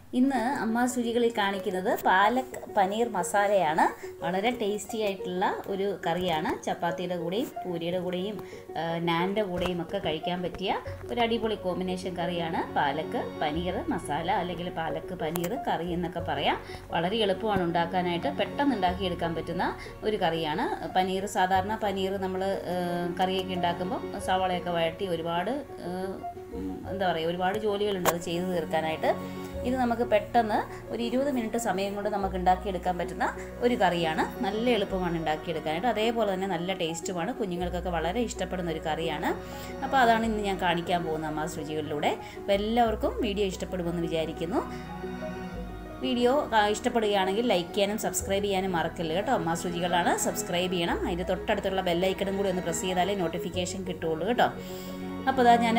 ഇന്ന് അമ്മ രുചികളിൽ കാണിക്കുന്നത് പാലക് പനീർ മസാലയാണ് വളരെ ടേസ്റ്റി ആയിട്ടുള്ള ഒരു കറിയാണ് ചപ്പാത്തിയുടെ കൂടെയും പൂരിയുടെ കൂടെയും ആ, നാൻ്റെ കൂടെയും ഒക്കെ കഴിക്കാൻ പറ്റിയ ഒരു അടിപൊളി കോമ്പിനേഷൻ കറിയാണ് പാലക്ക് പനീർ മസാല അല്ലെങ്കിൽ പാലക്ക് പനീർ കറി എന്നൊക്കെ പറയാം വളരെ എളുപ്പമാണ് ഉണ്ടാക്കാനായിട്ട് പെട്ടെന്ന് ഉണ്ടാക്കിയെടുക്കാൻ പറ്റുന്ന ഒരു കറിയാണ് പനീർ സാധാരണ പനീർ നമ്മൾ കറിയൊക്കെ ഉണ്ടാക്കുമ്പോൾ സവാളയൊക്കെ വഴറ്റി ഒരുപാട് ആ, ഉം, എന്താ പറയുക ഒരുപാട് ജോലികളുണ്ട് അത് ചെയ്തു തീർക്കാനായിട്ട് ഇത് നമുക്ക് പെട്ടെന്ന് ഒരു ഇരുപത് മിനിറ്റ് സമയം കൊണ്ട് നമുക്ക് ഉണ്ടാക്കിയെടുക്കാൻ പറ്റുന്ന ഒരു കറിയാണ് നല്ല എളുപ്പമാണ് ഉണ്ടാക്കിയെടുക്കാനായിട്ട് അതേപോലെ തന്നെ നല്ല ടേസ്റ്റുമാണ് കുഞ്ഞുങ്ങൾക്കൊക്കെ വളരെ ഇഷ്ടപ്പെടുന്ന ഒരു കറിയാണ് അപ്പോൾ അതാണ് ഇന്ന് ഞാൻ കാണിക്കാൻ പോകുന്ന അമ്മ രുചികളിലൂടെ അപ്പോൾ എല്ലാവർക്കും വീഡിയോ ഇഷ്ടപ്പെടുമെന്ന് വിചാരിക്കുന്നു വീഡിയോ ആ, ഇഷ്ടപ്പെടുകയാണെങ്കിൽ ലൈക്ക് ചെയ്യാനും സബ്സ്ക്രൈബ് ചെയ്യാനും മറക്കല്ല് കേട്ടോ അമ്മ രുചികളാണ് സബ്സ്ക്രൈബ് ചെയ്യണം അതിൻ്റെ തൊട്ടടുത്തുള്ള ബെല്ലൈക്കണും കൂടി ഒന്ന് പ്രസ് ചെയ്താലേ നോട്ടിഫിക്കേഷൻ കിട്ടുള്ളൂ കേട്ടോ അപ്പോൾ അതാ ഞാൻ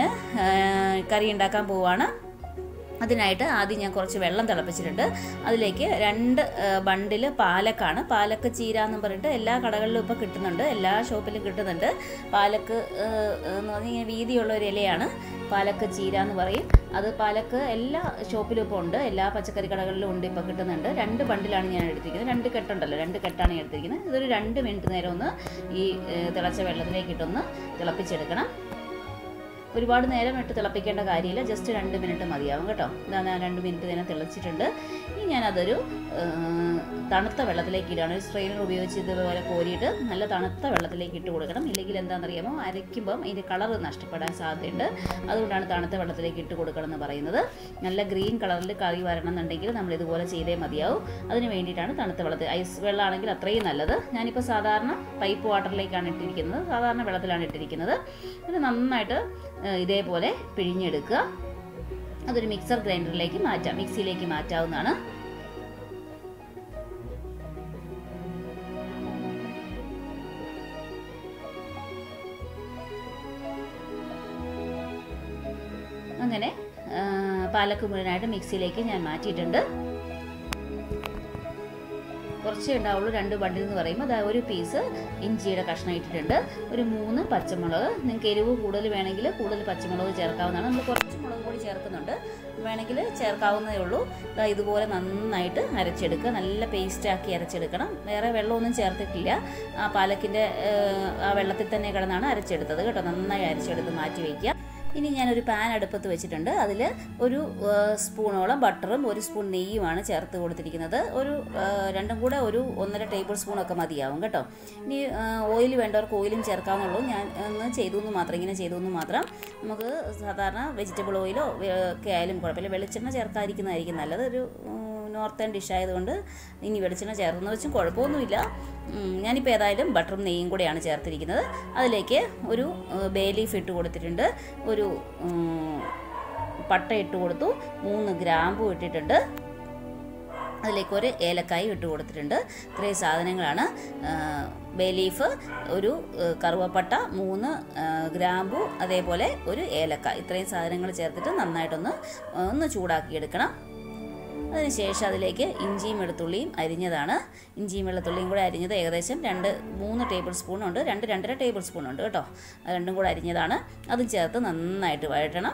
കറി ഉണ്ടാക്കാൻ പോവാണ് അതിനായിട്ട് ആദ്യം ഞാൻ കുറച്ച് വെള്ളം തിളപ്പിച്ചിട്ടുണ്ട് അതിലേക്ക് രണ്ട് ബണ്ടിൽ പാലക്കാണ് പാലക്ക് ചീര എന്ന് പറഞ്ഞിട്ട് എല്ലാ കടകളിലും ഇപ്പോൾ കിട്ടുന്നുണ്ട് എല്ലാ ഷോപ്പിലും കിട്ടുന്നുണ്ട് പാലക്ക് ആ, എന്ന് പറഞ്ഞാൽ ഇങ്ങനെ വീതിയുള്ള ഒരു ഇലയാണ് പാലക്ക് ചീര എന്ന് പറയും അത് പാലക്ക് എല്ലാ ഷോപ്പിലും ഇപ്പോൾ ഉണ്ട് എല്ലാ പച്ചക്കറി കടകളിലും ഉണ്ട് ഇപ്പോൾ കിട്ടുന്നുണ്ട് രണ്ട് ബണ്ടിലാണ് ഞാൻ എടുത്തിരിക്കുന്നത് രണ്ട് കെട്ടുണ്ടല്ലോ രണ്ട് കെട്ടാണ് ഞാൻ എടുത്തിരിക്കുന്നത് ഇതൊരു രണ്ട് മിനിറ്റ് നേരം ഒന്ന് ഈ ഏ, തിളച്ച വെള്ളത്തിലേക്ക് ഇട്ടൊന്ന് തിളപ്പിച്ചെടുക്കണം ഒരുപാട് നേരം ഇട്ട് തിളപ്പിക്കേണ്ട കാര്യമില്ല ജസ്റ്റ് രണ്ട് മിനിറ്റ് മതിയാവും കേട്ടോ ഇതാ ഞാൻ രണ്ട് മിനിറ്റ് നേരം തിളച്ചിട്ടുണ്ട് ഇനി ഞാനതൊരു ആ, തണുത്ത വെള്ളത്തിലേക്ക് ഇടുകയാണ് ഒരു സ്ട്രെയിനർ ഉപയോഗിച്ച് ഇതുപോലെ കോരിയിട്ട് നല്ല തണുത്ത വെള്ളത്തിലേക്ക് ഇട്ട് കൊടുക്കണം ഇല്ലെങ്കിൽ എന്താണെന്നറിയാമോ അരയ്ക്കുമ്പം ഇതിൻ്റെ കളർ നഷ്ടപ്പെടാൻ സാധ്യതയുണ്ട് അതുകൊണ്ടാണ് തണുത്ത വെള്ളത്തിലേക്ക് ഇട്ട് കൊടുക്കണം എന്ന് പറയുന്നത് നല്ല ഗ്രീൻ കളറിൽ കറി വരണം എന്നുണ്ടെങ്കിൽ നമ്മൾ ഇതുപോലെ ചെയ്തേ മതിയാവും അതിന് വേണ്ടിയിട്ടാണ് തണുത്ത വെള്ളത്തിൽ ഐസ് വെള്ളമാണെങ്കിൽ അത്രയും നല്ലത് ഞാനിപ്പോൾ സാധാരണ പൈപ്പ് വാട്ടറിലേക്കാണ് ഇട്ടിരിക്കുന്നത് സാധാരണ വെള്ളത്തിലാണ് ഇട്ടിരിക്കുന്നത് ഇത് നന്നായിട്ട് ഏഹ്, ഇതേപോലെ പിഴിഞ്ഞെടുക്കുക അതൊരു മിക്സർ ഗ്രൈൻഡറിലേക്ക് മാറ്റാം മിക്സിയിലേക്ക് മാറ്റാവുന്നതാണ് അങ്ങനെ ആ, പാലക്ക് മുഴുവനായിട്ട് മിക്സിയിലേക്ക് ഞാൻ മാറ്റിയിട്ടുണ്ട് കുറച്ചേ ഉണ്ടാവുള്ളൂ രണ്ട് ബണ്ടിൽ എന്ന് പറയുമ്പോൾ അതാ ഒരു പീസ് ഇഞ്ചിയുടെ കഷ്ണം ഇട്ടിട്ടുണ്ട് ഒരു മൂന്ന് പച്ചമുളക് നിങ്ങൾക്ക് എരിവ് കൂടുതൽ വേണമെങ്കിൽ കൂടുതൽ പച്ചമുളക് ചേർക്കാവുന്നതാണ് നമ്മൾ കുറച്ച് മുളക് പൊടി ചേർക്കുന്നുണ്ട് വേണമെങ്കിൽ ചേർക്കാവുന്നതേ ഉള്ളൂ ദാ ഇതുപോലെ നന്നായിട്ട് അരച്ചെടുക്കുക നല്ല പേസ്റ്റാക്കി അരച്ചെടുക്കണം വേറെ വെള്ളമൊന്നും ചേർത്തിട്ടില്ല ആ പാലക്കിൻ്റെ ആ വെള്ളത്തിൽ തന്നെ കിടന്നാണ് അരച്ചെടുത്തത് കേട്ടോ നന്നായി അരച്ചെടുത്ത് മാറ്റി വയ്ക്കുക ഇനി ഞാനൊരു പാൻ അടുപ്പത്ത് വെച്ചിട്ടുണ്ട് അതിൽ ഒരു ആ, സ്പൂണോളം ബട്ടറും ഒരു സ്പൂൺ നെയ്യുമാണ് ചേർത്ത് കൊടുത്തിരിക്കുന്നത് ഒരു ആ, രണ്ടും കൂടെ ഒരു ഒന്നര ടേബിൾ സ്പൂണൊക്കെ മതിയാവും കേട്ടോ ഇനി ഓയിൽ വേണ്ടവർക്ക് ഓയിലും ചേർക്കാവുന്നുള്ളൂ ഞാൻ ഒന്ന് ചെയ്തു എന്ന് മാത്രം ഇങ്ങനെ ചെയ്തു എന്ന് മാത്രം നമുക്ക് സാധാരണ വെജിറ്റബിൾ ഓയിലോ വേ- ഒക്കെ ആയാലും കുഴപ്പമില്ല വെളിച്ചെണ്ണ ചേർക്കാതിരിക്കുന്നതായിരിക്കും നല്ലത് ഒരു നോർത്തേൺ ഡിഷ് ആയതുകൊണ്ട് ഇനി വെളിച്ചെണ്ണ ചേർന്ന് വെച്ചും കുഴപ്പമൊന്നുമില്ല ഉം, ഞാനിപ്പോൾ ഏതായാലും ബട്ടറും നെയ്യും കൂടെയാണ് ചേർത്തിരിക്കുന്നത് അതിലേക്ക് ഒരു ബേ ലീഫ് ഇട്ട് കൊടുത്തിട്ടുണ്ട് ഒരു ഉം, പട്ട ഇട്ട് കൊടുത്തു മൂന്ന് ഗ്രാമ്പു ഇട്ടിട്ടുണ്ട് അതിലേക്ക് ഒരു ഏലക്കായും ഇട്ട് കൊടുത്തിട്ടുണ്ട് ഇത്രയും സാധനങ്ങളാണ് ആ, ബേ ലീഫ് ഒരു ആ, കറുവപ്പട്ട മൂന്ന് ആ, ഗ്രാമ്പു അതേപോലെ ഒരു ഏലക്ക ഇത്രയും സാധനങ്ങൾ ചേർത്തിട്ട് നന്നായിട്ടൊന്ന് ഒന്ന് ചൂടാക്കിയെടുക്കണം അതിനുശേഷം അതിലേക്ക് ഇഞ്ചിയും വെളുത്തുള്ളിയും അരിഞ്ഞതാണ് ഇഞ്ചിയും വെളുത്തുള്ളിയും കൂടെ അരിഞ്ഞത് ഏകദേശം രണ്ട് മൂന്ന് ടേബിൾ സ്പൂൺ ഉണ്ട് രണ്ട് രണ്ടര ടേബിൾ സ്പൂൺ ഉണ്ട് കേട്ടോ അത് രണ്ടും കൂടെ അരിഞ്ഞതാണ് അതും ചേർത്ത് നന്നായിട്ട് വഴറ്റണം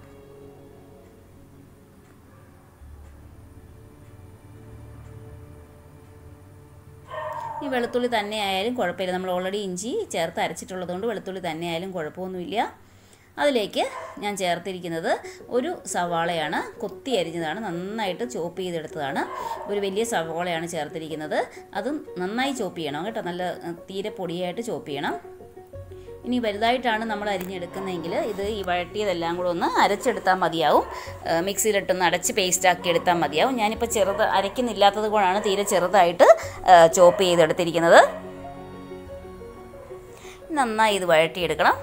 ഈ വെളുത്തുള്ളി തന്നെ ആയാലും കുഴപ്പമില്ല നമ്മൾ ഓൾറെഡി ഇഞ്ചി ചേർത്ത് അരച്ചിട്ടുള്ളത് കൊണ്ട് വെളുത്തുള്ളി തന്നെ ആയാലും കുഴപ്പമൊന്നുമില്ല അതിലേക്ക് ഞാൻ ചേർത്തിരിക്കുന്നത് ഒരു സവാളയാണ് കൊത്തി അരിഞ്ഞതാണ് നന്നായിട്ട് ചോപ്പ് ചെയ്തെടുത്തതാണ് ഒരു വലിയ സവാളയാണ് ചേർത്തിരിക്കുന്നത് അതും നന്നായി ചോപ്പ് ചെയ്യണം കേട്ടോ നല്ല ഏഹ്, തീരെ പൊടിയായിട്ട് ചോപ്പ് ചെയ്യണം ഇനി വലുതായിട്ടാണ് നമ്മൾ അരിഞ്ഞെടുക്കുന്നതെങ്കിൽ ഇത് ഈ വഴട്ടിയതെല്ലാം കൂടെ ഒന്ന് അരച്ചെടുത്താൽ മതിയാവും ഏഹ് മിക്സിയിലിട്ടൊന്ന് അടച്ച് പേസ്റ്റ് ആക്കി എടുത്താൽ മതിയാവും ഞാനിപ്പോൾ ചെറുത് അരയ്ക്കുന്നില്ലാത്തത് കൊണ്ടാണ് തീരെ ചെറുതായിട്ട് ഏഹ് ചോപ്പ് ചെയ്തെടുത്തിരിക്കുന്നത് നന്നായി ഇത് വഴട്ടിയെടുക്കണം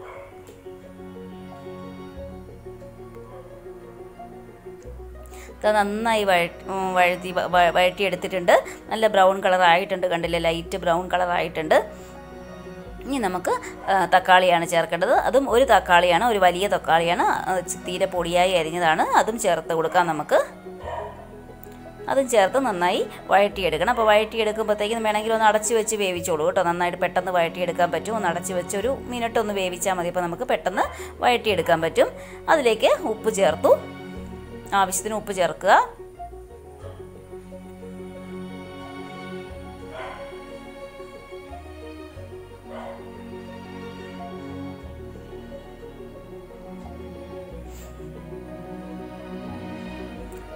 ഇത് നന്നായി വഴ- ഉം, വഴറ്റി വ- വ- വഴറ്റിയെടുത്തിട്ടുണ്ട് നല്ല ബ്രൗൺ കളർ ആയിട്ടുണ്ട് കണ്ടില്ലേ ലൈറ്റ് ബ്രൗൺ കളർ ആയിട്ടുണ്ട് ഇനി നമുക്ക് ആ, തക്കാളിയാണ് ചേർക്കേണ്ടത് അതും ഒരു തക്കാളിയാണ് ഒരു വലിയ തക്കാളിയാണ് അത് ചി- തീരെ പൊടിയായി അരിഞ്ഞതാണ് അതും ചേർത്ത് കൊടുക്കാം നമുക്ക് അതും ചേർത്ത് നന്നായി വഴറ്റിയെടുക്കണം അപ്പോൾ വഴറ്റിയെടുക്കുമ്പോഴത്തേക്കും വേണമെങ്കിൽ ഒന്ന് അടച്ച് വെച്ച് വേവിച്ചോളൂ കേട്ടോ നന്നായിട്ട് പെട്ടെന്ന് വഴറ്റിയെടുക്കാൻ പറ്റും ഒന്ന് അടച്ച് വെച്ച് ഒരു മിനിറ്റ് ഒന്ന് വേവിച്ചാൽ മതി അപ്പോൾ നമുക്ക് പെട്ടെന്ന് വഴറ്റിയെടുക്കാൻ പറ്റും അതിലേക്ക് ഉപ്പ് ചേർത്തു ആവശ്യത്തിന് ഉപ്പ് ചേർക്കുക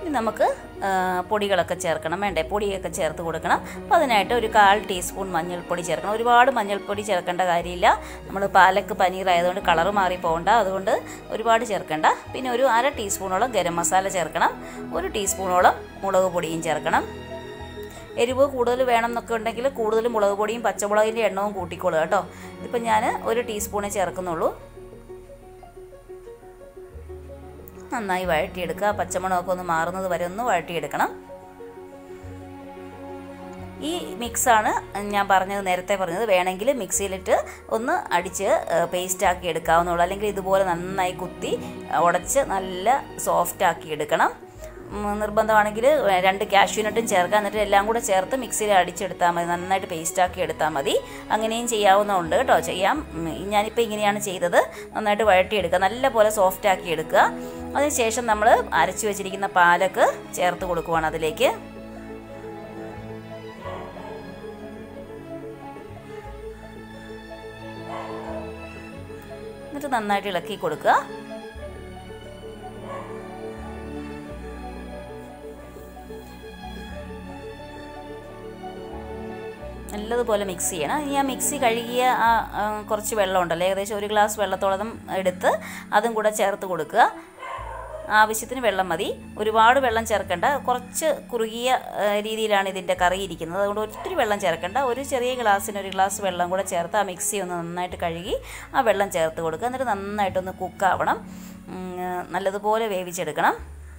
ഇനി നമുക്ക് ആ, പൊടികളൊക്കെ ചേർക്കണം വേണ്ടേ പൊടിയൊക്കെ ചേർത്ത് കൊടുക്കണം അപ്പോൾ അതിനായിട്ട് ഒരു കാൽ ടീസ്പൂൺ മഞ്ഞൾപ്പൊടി ചേർക്കണം ഒരുപാട് മഞ്ഞൾപ്പൊടി ചേർക്കേണ്ട കാര്യമില്ല നമ്മൾ പാലക്ക് പനീർ ആയതുകൊണ്ട് കളറ് മാറി പോകണ്ട അതുകൊണ്ട് ഒരുപാട് ചേർക്കേണ്ട പിന്നെ ഒരു അര ടീസ്പൂണോളം ഗരം മസാല ചേർക്കണം ഒരു ടീസ്പൂണോളം മുളക് പൊടിയും ചേർക്കണം എരിവ് കൂടുതൽ വേണം എന്നൊക്കെ ഉണ്ടെങ്കിൽ കൂടുതൽ മുളക് പൊടിയും പച്ചമുളകിൻ്റെ എണ്ണവും കൂട്ടിക്കോളുക കേട്ടോ ഇതിപ്പോൾ ഞാൻ ഒരു ടീസ്പൂണേ ചേർക്കുന്നുള്ളൂ നന്നായി വഴറ്റിയെടുക്കുക പച്ചമുളകൊക്കെ ഒന്ന് മാറുന്നത് വരെ ഒന്ന് വഴറ്റിയെടുക്കണം ഈ മിക്സാണ് ഞാൻ പറഞ്ഞത് നേരത്തെ പറഞ്ഞത് വേണമെങ്കിൽ മിക്സിയിലിട്ട് ഒന്ന് അടിച്ച് പേസ്റ്റ് ആക്കി എടുക്കാവുന്നുള്ളൂ അല്ലെങ്കിൽ ഇതുപോലെ നന്നായി കുത്തി ഉടച്ച് നല്ല സോഫ്റ്റ് ആക്കി എടുക്കണം ഉം, നിർബന്ധമാണെങ്കിൽ രണ്ട് കാഷ്യൂനട്ടും ചേർക്കാം എന്നിട്ട് എല്ലാം കൂടെ ചേർത്ത് മിക്സിയിൽ അടിച്ചെടുത്താൽ മതി നന്നായിട്ട് പേസ്റ്റ് ആക്കി എടുത്താൽ മതി അങ്ങനെയും ചെയ്യാവുന്നതുണ്ട് കേട്ടോ ചെയ്യാം ഉം, ഞാനിപ്പോൾ ഇങ്ങനെയാണ് ചെയ്തത് നന്നായിട്ട് വഴറ്റിയെടുക്കുക നല്ല പോലെ സോഫ്റ്റ് ആക്കി എടുക്കുക അതിനുശേഷം നമ്മൾ അരച്ചു വെച്ചിരിക്കുന്ന പാലക്ക് ചേർത്ത് കൊടുക്കുവാണ് അതിലേക്ക് എന്നിട്ട് നന്നായിട്ട് ഇളക്കി കൊടുക്കുക നല്ലതുപോലെ മിക്സ് ചെയ്യണം ഇനി ആ മിക്സി കഴുകിയ ആ ആ, കുറച്ച് വെള്ളം ഉണ്ടല്ലോ ഏകദേശം ഒരു ഗ്ലാസ് വെള്ളത്തോളം എടുത്ത് അതും കൂടെ ചേർത്ത് കൊടുക്കുക ആവശ്യത്തിന് വെള്ളം മതി ഒരുപാട് വെള്ളം ചേർക്കേണ്ട കുറച്ച് കുറുകിയ ആ, രീതിയിലാണ് ഇതിൻ്റെ കറി ഇരിക്കുന്നത് അതുകൊണ്ട് ഒത്തിരി വെള്ളം ചേർക്കേണ്ട ഒരു ചെറിയ ഗ്ലാസ്സിന് ഒരു ഗ്ലാസ് വെള്ളം കൂടെ ചേർത്ത് ആ മിക്സി ഒന്ന് നന്നായിട്ട് കഴുകി ആ വെള്ളം ചേർത്ത് കൊടുക്കുക എന്നിട്ട് നന്നായിട്ടൊന്ന് കുക്കാവണം ഉം, നല്ലതുപോലെ വേവിച്ചെടുക്കണം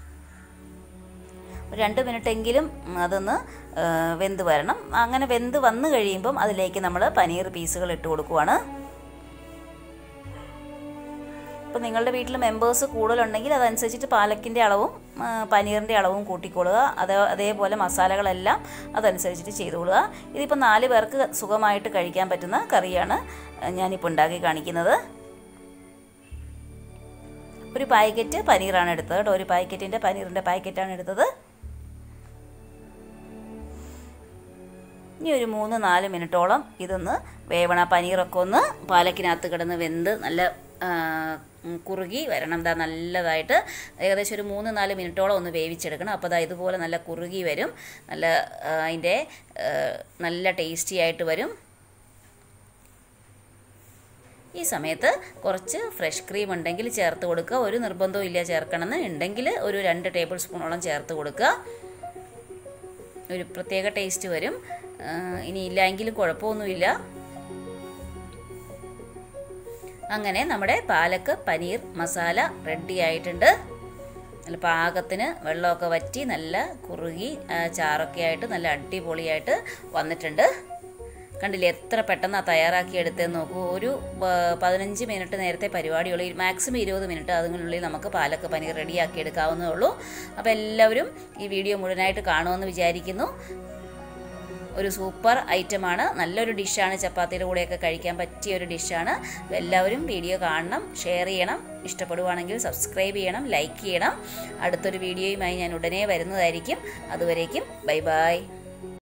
ഒരു രണ്ട് മിനിറ്റെങ്കിലും അതൊന്ന് ആ, വെന്ത് വരണം അങ്ങനെ വെന്ത് വന്നു കഴിയുമ്പം അതിലേക്ക് നമ്മൾ പനീർ പീസുകൾ ഇട്ട് കൊടുക്കുവാണ് അപ്പോൾ നിങ്ങളുടെ വീട്ടിൽ മെമ്പേഴ്സ് കൂടുതലുണ്ടെങ്കിൽ അതനുസരിച്ചിട്ട് പാലക്കിൻ്റെ അളവും ആ, പനീറിൻ്റെ അളവും കൂട്ടിക്കൊള്ളുക അതേ അതേപോലെ മസാലകളെല്ലാം അതനുസരിച്ചിട്ട് ചെയ്തുകൊള്ളുക ഇതിപ്പോൾ നാല് പേർക്ക് സുഖമായിട്ട് കഴിക്കാൻ പറ്റുന്ന കറിയാണ് ഞാനിപ്പോൾ ഉണ്ടാക്കി കാണിക്കുന്നത് ഒരു പാക്കറ്റ് പനീറാണ് എടുത്തത് കേട്ടോ ഒരു പാക്കറ്റിൻ്റെ പനീറിൻ്റെ പാക്കറ്റാണ് എടുത്തത് ഇനി ഒരു മൂന്ന് നാല് മിനിറ്റോളം ഇതൊന്ന് വേവണ പനീറൊക്കെ ഒന്ന് പാലക്കിനകത്ത് കിടന്ന് വെന്ത് നല്ല ആ, ഉം, കുറുകി വരണം എന്താ നല്ലതായിട്ട് ഏകദേശം ഒരു മൂന്ന് നാല് മിനിറ്റോളം ഒന്ന് വേവിച്ചെടുക്കണം അപ്പോൾ അതാ ഇതുപോലെ നല്ല കുറുകി വരും നല്ല ആ, അതിൻ്റെ ആ, നല്ല ടേസ്റ്റി ആയിട്ട് വരും ഈ സമയത്ത് കുറച്ച് ഫ്രഷ് ക്രീം ഉണ്ടെങ്കിൽ ചേർത്ത് കൊടുക്കുക ഒരു നിർബന്ധവും ഇല്ല ചേർക്കണമെന്ന് ഉണ്ടെങ്കിൽ ഒരു രണ്ട് ടേബിൾ സ്പൂണോളം ചേർത്ത് കൊടുക്കുക ഒരു പ്രത്യേക ടേസ്റ്റ് വരും ആ, ഇനി ഇല്ല എങ്കിലും കുഴപ്പമൊന്നുമില്ല അങ്ങനെ നമ്മുടെ പാലക്ക് പനീർ മസാല റെഡി ആയിട്ടുണ്ട് നല്ല പാകത്തിന് വെള്ളമൊക്കെ വറ്റി നല്ല കുറുകി ആ, ചാറൊക്കെ ആയിട്ട് നല്ല അടിപൊളിയായിട്ട് വന്നിട്ടുണ്ട് കണ്ടില്ലേ എത്ര പെട്ടെന്നാണ് തയ്യാറാക്കി എടുത്തതെന്ന് നോക്കൂ ഒരു ആ, പതിനഞ്ച് മിനിറ്റ് നേരത്തെ പരിപാടിയുള്ളൂ മാക്സിമം ഇരുപത് മിനിറ്റ് അതിനുള്ളിൽ നമുക്ക് പാലക്ക് പനീർ റെഡിയാക്കി എടുക്കാവുന്നേ ഉള്ളൂ അപ്പോൾ എല്ലാവരും ഈ വീഡിയോ മുഴുവനായിട്ട് കാണുമെന്ന് വിചാരിക്കുന്നു ഒരു സൂപ്പർ ഐറ്റമാണ് നല്ലൊരു ഡിഷാണ് ചപ്പാത്തിയുടെ കൂടെയൊക്കെ കഴിക്കാൻ പറ്റിയ ഒരു ഡിഷാണ് അപ്പോൾ എല്ലാവരും വീഡിയോ കാണണം ഷെയർ ചെയ്യണം ഇഷ്ടപ്പെടുവാണെങ്കിൽ സബ്സ്ക്രൈബ് ചെയ്യണം ലൈക്ക് ചെയ്യണം അടുത്തൊരു വീഡിയോയുമായി ഞാൻ ഉടനെ വരുന്നതായിരിക്കും അതുവരേക്കും ബൈ ബൈ